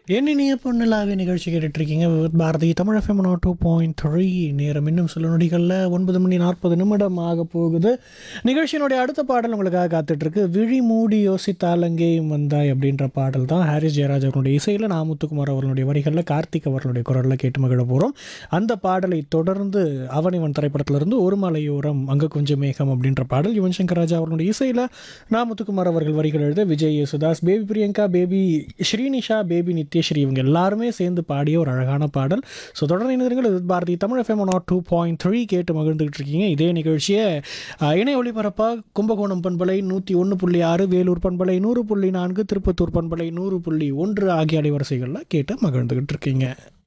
என்னினிய பொண்ணிலாவே நிகழ்ச்சி கேட்டுட்ருக்கீங்க Bharathi Tamil FM two point three நேரம் இன்னும் சில நொடிகளில் ஒன்பது மணி நாற்பது நிமிடம் ஆக போகுது நிகழ்ச்சியினுடைய அடுத்த பாடல் உங்களுக்காக காத்துட்ருக்கு விழி மூடி யோசித்தால் அங்கேயும் வந்தாய் அப்படின்ற பாடல் தான் ஹாரிஸ் ஜெயராஜ் அவர்களுடைய இசையில் நாமுத்துக்குமார் அவர்களுடைய வரிகளில் கார்த்திக் அவர்களுடைய குரலில் கேட்டு மகிழ போகிறோம் அந்த பாடலை தொடர்ந்து அவனிவன் திரைப்படத்திலிருந்து ஒரு மலையோரம் அங்கே கொஞ்சம் மேகம் அப்படின்ற பாடல் யுவன் சங்கர் ராஜா அவர்களுடைய இசையில் நாமுத்துக்குமார் அவர்கள் வரிகள் எழுத Vijay Yesudas baby Priyanka baby Srinisha baby Nithyasree இவங்க எல்லாருமே சேர்ந்து பாடிய ஒரு அழகான பாடல் ஸோ தொடர்ந்து இணைந்திருங்கள் இது பாரதி தமிழ் எஃப்எம் நாட் டூ பாயிண்ட் த்ரீ கேட்டு மகிழ்ந்துகிட்டு இருக்கீங்க இதே நிகழ்ச்சியை அஹ், இணைய ஒளிபரப்பாக கும்பகோணம் பண்பலை நூற்றி ஒன்று புள்ளி ஆறு வேலூர் பண்பலை நூறு புள்ளி நான்கு திருப்பத்தூர் பண்பலை நூறு புள்ளி ஒன்று ஆகிய அலைவரிசைகளில் கேட்டு மகிழ்ந்துகிட்டு இருக்கீங்க